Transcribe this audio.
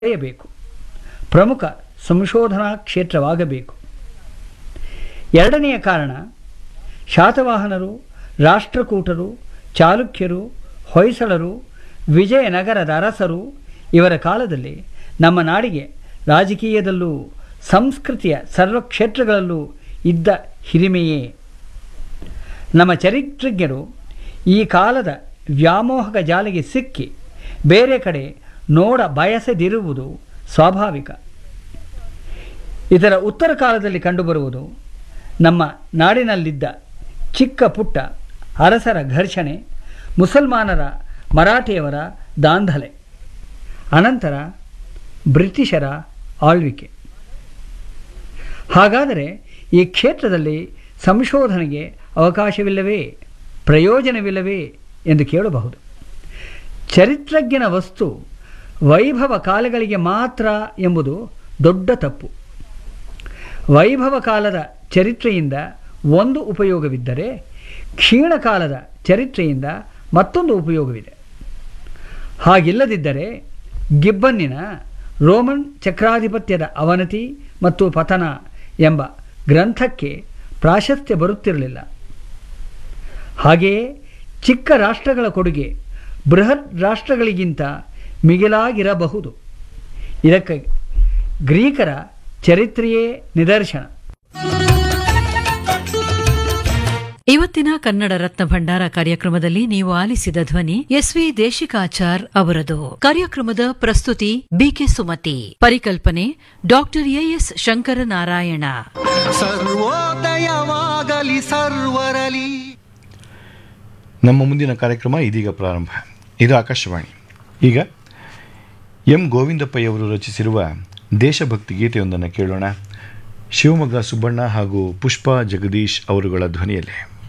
ಬೆಳೆಯಬೇಕು ಪ್ರಮುಖ ಸಂಶೋಧನಾ ಕ್ಷೇತ್ರವಾಗಬೇಕು ಎರಡನೆಯ ಕಾರಣ ಶಾತವಾಹನರು ರಾಷ್ಟ್ರಕೂಟರು ಚಾಲುಕ್ಯರು ಹೊಯ್ಸಳರು ವಿಜಯನಗರದ ಅರಸರು ಇವರ ಕಾಲದಲ್ಲಿ ನಮ್ಮ ನಾಡಿಗೆ ರಾಜಕೀಯದಲ್ಲೂ ಸಂಸ್ಕೃತಿಯ ಸರ್ವ ಕ್ಷೇತ್ರಗಳಲ್ಲೂ ಇದ್ದ ಹಿರಿಮೆಯೇ ನಮ್ಮ ಚರಿತ್ರಜ್ಞರು ಈ ಕಾಲದ ವ್ಯಾಮೋಹಕ ಜಾಲಿಗೆ ಸಿಕ್ಕಿ ಬೇರೆ ಕಡೆ ನೋಡ ಬಯಸದಿರುವುದು ಸ್ವಾಭಾವಿಕ ಇದರ ಉತ್ತರ ಕಾಲದಲ್ಲಿ ಕಂಡುಬರುವುದು ನಮ್ಮ ನಾಡಿನಲ್ಲಿದ್ದ ಚಿಕ್ಕ ಪುಟ್ಟ ಅರಸರ ಘರ್ಷಣೆ ಮುಸಲ್ಮಾನರ ಮರಾಠಿಯವರ ದಾಂಧಲೆ ಅನಂತರ ಬ್ರಿಟಿಷರ ಆಳ್ವಿಕೆ ಹಾಗಾದರೆ ಈ ಕ್ಷೇತ್ರದಲ್ಲಿ ಸಂಶೋಧನೆಗೆ ಅವಕಾಶವಿಲ್ಲವೇ ಪ್ರಯೋಜನವಿಲ್ಲವೇ ಎಂದು ಕೇಳಬಹುದು ಚರಿತ್ರಜ್ಞನ ವಸ್ತು ವೈಭವ ಕಾಲಗಳಿಗೆ ಮಾತ್ರ ಎಂಬುದು ದೊಡ್ಡ ತಪ್ಪು ವೈಭವ ಕಾಲದ ಚರಿತ್ರೆಯಿಂದ ಒಂದು ಉಪಯೋಗವಿದ್ದರೆ ಕ್ಷೀಣಕಾಲದ ಚರಿತ್ರೆಯಿಂದ ಮತ್ತೊಂದು ಉಪಯೋಗವಿದೆ ಹಾಗಿಲ್ಲದಿದ್ದರೆ ಗಿಬ್ಬನ್ನಿನ ರೋಮನ್ ಚಕ್ರಾಧಿಪತ್ಯದ ಅವನತಿ ಮತ್ತು ಪತನ ಎಂಬ ಗ್ರಂಥಕ್ಕೆ ಪ್ರಾಶಸ್ತ್ಯ ಬರುತ್ತಿರಲಿಲ್ಲ ಹಾಗೆಯೇ ಚಿಕ್ಕ ರಾಷ್ಟ್ರಗಳ ಕೊಡುಗೆ ಬೃಹತ್ ರಾಷ್ಟ್ರಗಳಿಗಿಂತ ಮಿಗಿಲಾಗಿರಬಹುದು ಇದಕ್ಕೆ ಗ್ರೀಕರ ಚರಿತ್ರೆಯೇ ನಿದರ್ಶನ ಇವತ್ತಿನ ಕನ್ನಡ ರತ್ನ ಭಂಡಾರ ಕಾರ್ಯಕ್ರಮದಲ್ಲಿ ನೀವು ಆಲಿಸಿದ ಧ್ವನಿ ಎಸ್ವಿ ದೇಶಿಕಾಚಾರ್ ಅವರದು ಕಾರ್ಯಕ್ರಮದ ಪ್ರಸ್ತುತಿ ಬಿಕೆ ಸುಮತಿ ಪರಿಕಲ್ಪನೆ ಡಾಕ್ಟರ್ ಎಎಸ್ ಶಂಕರನಾರಾಯಣ ಸರ್ವೋದಯವಾಗಲಿ ಸರ್ವರಲಿ ನಮ್ಮ ಮುಂದಿನ ಕಾರ್ಯಕ್ರಮ ಇದೀಗ ಪ್ರಾರಂಭ ಇದು ಆಕಾಶವಾಣಿ ಈಗ ಎಂ ಗೋವಿಂದಪ್ಪಯ್ಯವರು ರಚಿಸಿರುವ ದೇಶಭಕ್ತಿ ಗೀತೆಯೊಂದನ್ನು ಕೇಳೋಣ ಶಿವಮೊಗ್ಗ ಸುಬ್ಬಣ್ಣ ಹಾಗೂ ಪುಷ್ಪಾ ಜಗದೀಶ್ ಅವರುಗಳ ಧ್ವನಿಯಲ್ಲಿ